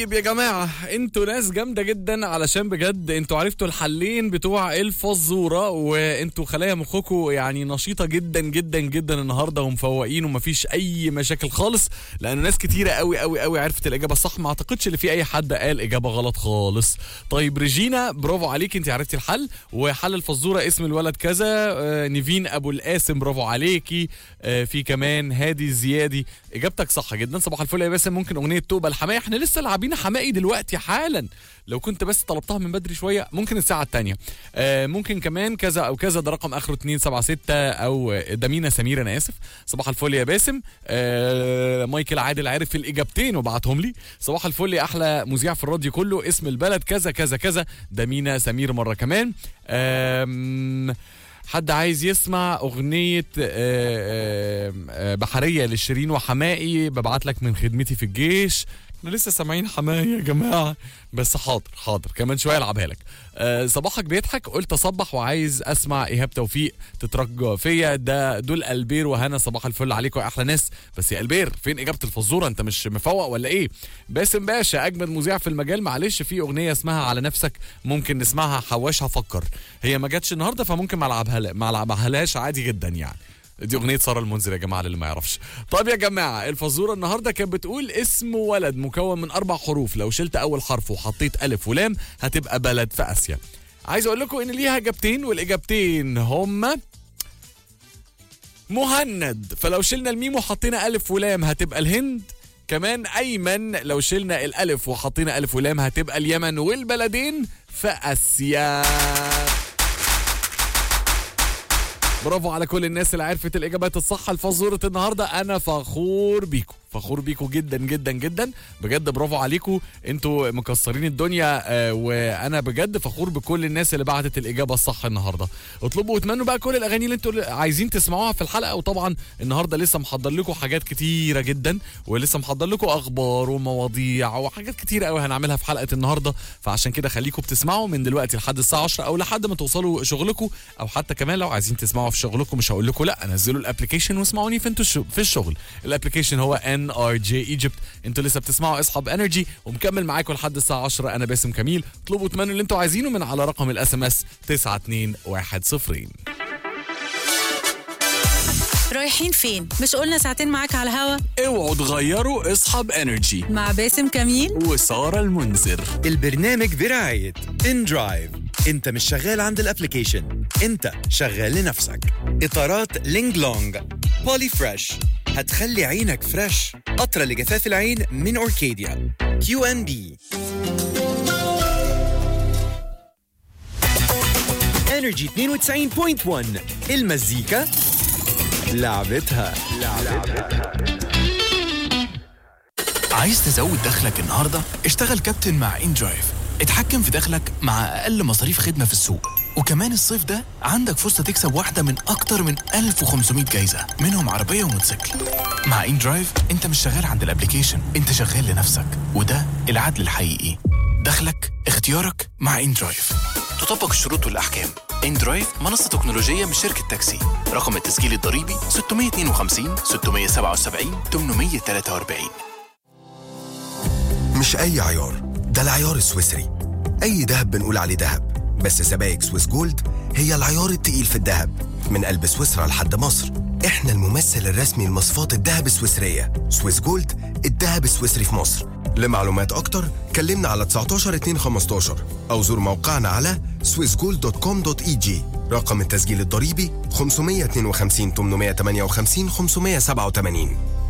طيب يا جماعة انتوا ناس جامدة جدا علشان بجد انتوا عرفتوا الحلين بتوع الفزورة وانتوا خلايا مخكم يعني نشيطة جدا جدا جدا النهاردة ومفوقين ومفيش اي مشاكل خالص لان ناس كتيرة قوي قوي قوي عرفت الاجابة الصح ما اعتقدش ان في اي حد قال اجابة غلط خالص طيب ريجينا برافو عليك انت عرفتي الحل وحل الفزورة اسم الولد كذا آه، نيفين ابو القاسم برافو عليكي آه، في كمان هادي زيادي اجابتك صح جدا صباح الفل يا باسم ممكن اغنيه توبه الحماية احنا لسه لاعبين حمائي دلوقتي حالا لو كنت بس طلبتها من بدري شويه ممكن الساعه الثانيه آه ممكن كمان كذا او كذا ده رقم اخره 276 او ده مينا سمير انا اسف صباح الفل يا باسم آه مايكل عادل عارف الاجابتين وبعتهم لي صباح الفل يا احلى مذيع في الراديو كله اسم البلد كذا كذا كذا ده مينا سمير مره كمان آم حد عايز يسمع أغنية آه، آه، آه، بحرية لشيرين وحمائي ببعت لك من خدمتي في الجيش احنا لسه سامعين حماية يا جماعة بس حاضر حاضر كمان شوية العبها لك أه صباحك بيضحك قلت اصبح وعايز اسمع ايهاب توفيق تترجى فيا ده دول البير وهنا صباح الفل عليكم يا احلى ناس بس يا البير فين اجابه الفزوره انت مش مفوق ولا ايه باسم باشا اجمد مذيع في المجال معلش في اغنيه اسمها على نفسك ممكن نسمعها حواش هفكر هي ما جاتش النهارده فممكن ما العبها ما العبهاش عادي جدا يعني دي اغنيه ساره المنذر يا جماعه اللي ما يعرفش طيب يا جماعه الفزوره النهارده كانت بتقول اسم ولد مكون من اربع حروف لو شلت اول حرف وحطيت الف ولام هتبقى بلد في اسيا عايز اقول لكم ان ليها اجابتين والاجابتين هما مهند فلو شلنا الميم وحطينا الف ولام هتبقى الهند كمان ايمن لو شلنا الالف وحطينا الف ولام هتبقى اليمن والبلدين في اسيا برافو على كل الناس اللي عرفت الاجابات الصح لفزوره النهارده انا فخور بيكم فخور بيكم جدا جدا جدا بجد برافو عليكم انتوا مكسرين الدنيا آه وانا بجد فخور بكل الناس اللي بعتت الاجابه الصح النهارده اطلبوا واتمنوا بقى كل الاغاني اللي انتوا عايزين تسمعوها في الحلقه وطبعا النهارده لسه محضر لكم حاجات كتيره جدا ولسه محضر لكم اخبار ومواضيع وحاجات كتيره قوي هنعملها في حلقه النهارده فعشان كده خليكم بتسمعوا من دلوقتي لحد الساعه 10 او لحد ما توصلوا شغلكم او حتى كمان لو عايزين تسمعوا في شغلكم مش هقول لكم لا نزلوا الابلكيشن واسمعوني في انتوا الشغل- في الشغل الابلكيشن هو ان ار جي ايجيبت انتوا لسه بتسمعوا اصحاب انرجي ومكمل معاكم لحد الساعه 10 انا باسم كميل اطلبوا وتمنوا اللي انتوا عايزينه من على رقم الاس ام اس 92110 رايحين فين؟ مش قلنا ساعتين معاك على الهوا اوعوا تغيروا اصحاب انرجي مع باسم كميل وساره المنذر البرنامج برعاية ان درايف انت مش شغال عند الابليكيشن انت شغال لنفسك اطارات لينج لونج بولي فريش هتخلي عينك فريش قطرة لجفاف العين من اوركيديا كيو ان بي انرجي 92.1 المزيكا لعبتها عايز تزود دخلك النهارده؟ اشتغل كابتن مع ان درايف اتحكم في دخلك مع اقل مصاريف خدمه في السوق وكمان الصيف ده عندك فرصه تكسب واحده من اكتر من 1500 جايزه منهم عربيه وموتوسيكل مع ان درايف انت مش شغال عند الابليكيشن انت شغال لنفسك وده العدل الحقيقي دخلك اختيارك مع ان درايف تطبق الشروط والاحكام ان درايف منصه تكنولوجيه من شركه تاكسي رقم التسجيل الضريبي 652 677 843 مش أي عيار ده العيار السويسري أي دهب بنقول عليه دهب بس سبائك سويس جولد هي العيار التقيل في الدهب من قلب سويسرا لحد مصر احنا الممثل الرسمي لمصفات الدهب السويسرية سويس جولد الدهب السويسري في مصر لمعلومات أكتر كلمنا على 19 2 15 أو زور موقعنا على swissgold.com.eg رقم التسجيل الضريبي 552 858 587